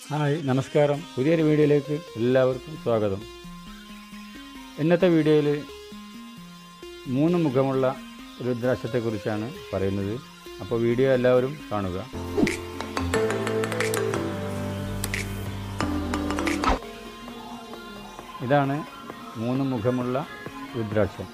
hi നമസ്കാരം പുതിയൊരു വീഡിയോയിലേക്ക് എല്ലാവർക്കും സ്വാഗതം ഇന്നത്തെ വീഡിയോയിൽ മൂന്ന് മുഖമുള്ള രുദ്രാക്ഷത്തെക്കുറിച്ചാണ് പറയുന്നത് അപ്പോൾ വീഡിയോ എല്ലാവരും കാണുക ഇതാണ് മൂന്ന് മുഖമുള്ള രുദ്രാക്ഷം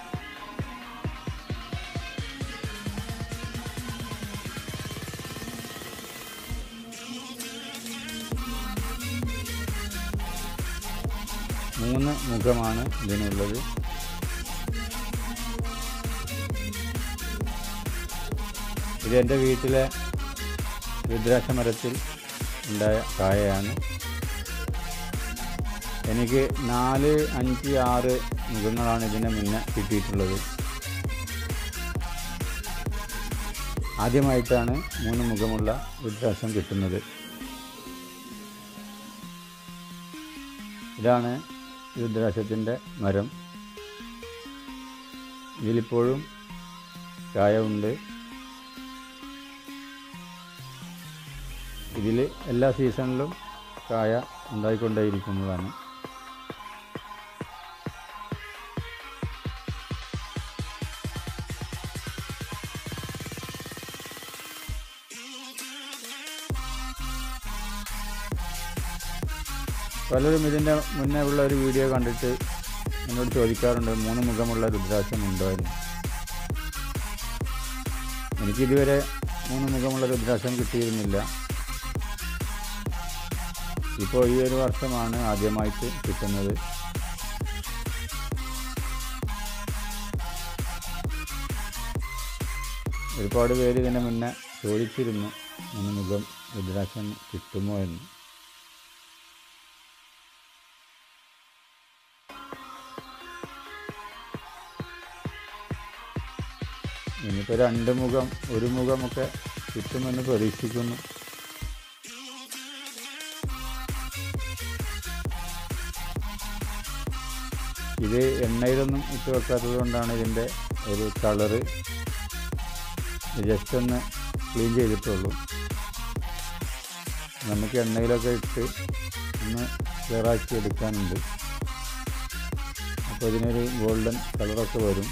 മൂന്ന് മുഖമാണ് ഇതിനുള്ളത് ഇത് എൻ്റെ വീട്ടിലെ രുദ്രാക്ഷ മരത്തിൽ ഉണ്ടായ കായയാണ് എനിക്ക് നാല് അഞ്ച് ആറ് മുഖങ്ങളാണ് ഇതിന് മുന്നേ കിട്ടിയിട്ടുള്ളത് ആദ്യമായിട്ടാണ് മൂന്ന് മുഖമുള്ള രുദ്രാക്ഷം കിട്ടുന്നത് ഇതാണ് രുദ്രാക്ഷത്തിൻ്റെ മരം ഇതിലിപ്പോഴും കായ ഉണ്ട് ഇതിൽ എല്ലാ സീസണിലും കായ ഉണ്ടായിക്കൊണ്ടേയിരിക്കുന്നതാണ് പലരും ഇതിൻ്റെ മുന്നേ ഉള്ള ഒരു വീഡിയോ കണ്ടിട്ട് എന്നോട് ചോദിക്കാറുണ്ട് മൂന്ന് മുഖമുള്ള രുദ്രാക്ഷം ഉണ്ടോ എന്ന് എനിക്കിതുവരെ മൂന്ന് മുഖമുള്ള രുദ്രാക്ഷം കിട്ടിയിരുന്നില്ല ഇപ്പോൾ ഈ ഒരു വർഷമാണ് ആദ്യമായിട്ട് കിട്ടുന്നത് ഒരുപാട് പേര് ഇതിന് മുന്നേ ചോദിച്ചിരുന്നു മൂന്ന് മുഖം രുദ്രാക്ഷം കിട്ടുമോ എന്ന് ഇനിയിപ്പോൾ രണ്ട് മുഖം ഒരു മുഖമൊക്കെ കിട്ടുമെന്ന് പ്രതീക്ഷിക്കുന്നു ഇത് എണ്ണയിലൊന്നും ഇട്ട് വെക്കാത്തത് കൊണ്ടാണ് ഇതിൻ്റെ ഒരു കളറ് ജസ്റ്റ് ഒന്ന് ക്ലീൻ ചെയ്തിട്ടുള്ളൂ നമുക്ക് എണ്ണയിലൊക്കെ ഇട്ട് ഒന്ന് ക്ലിയറാക്കി എടുക്കാനുണ്ട് അപ്പോൾ ഇതിനൊരു ഗോൾഡൻ കളറൊക്കെ വരും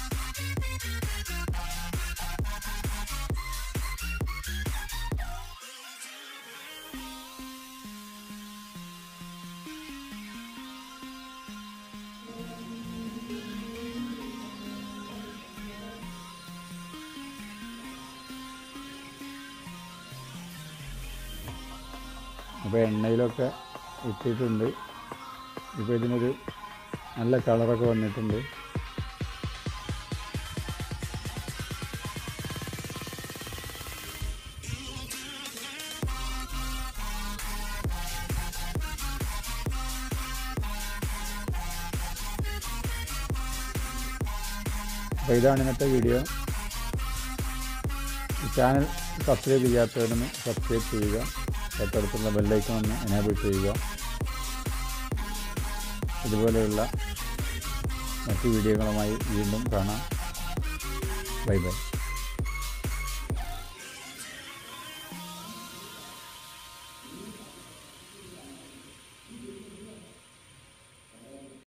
അപ്പോൾ എണ്ണയിലൊക്കെ ഇട്ടിട്ടുണ്ട് ഇപ്പോൾ ഇതിനൊരു നല്ല കളറൊക്കെ വന്നിട്ടുണ്ട് അപ്പോൾ ഇതാണ് ഇന്നത്തെ വീഡിയോ ഈ ചാനൽ സബ്സ്ക്രൈബ് ചെയ്യാത്തവരൊന്ന് സബ്സ്ക്രൈബ് ചെയ്യുക തൊട്ടടുത്തുള്ള ബെല്ലൈക്കൺ ഒന്ന് എനേബിൾ ചെയ്യുക ഇതുപോലെയുള്ള മറ്റ് വീഡിയോകളുമായി വീണ്ടും കാണാം ബൈ ബൈ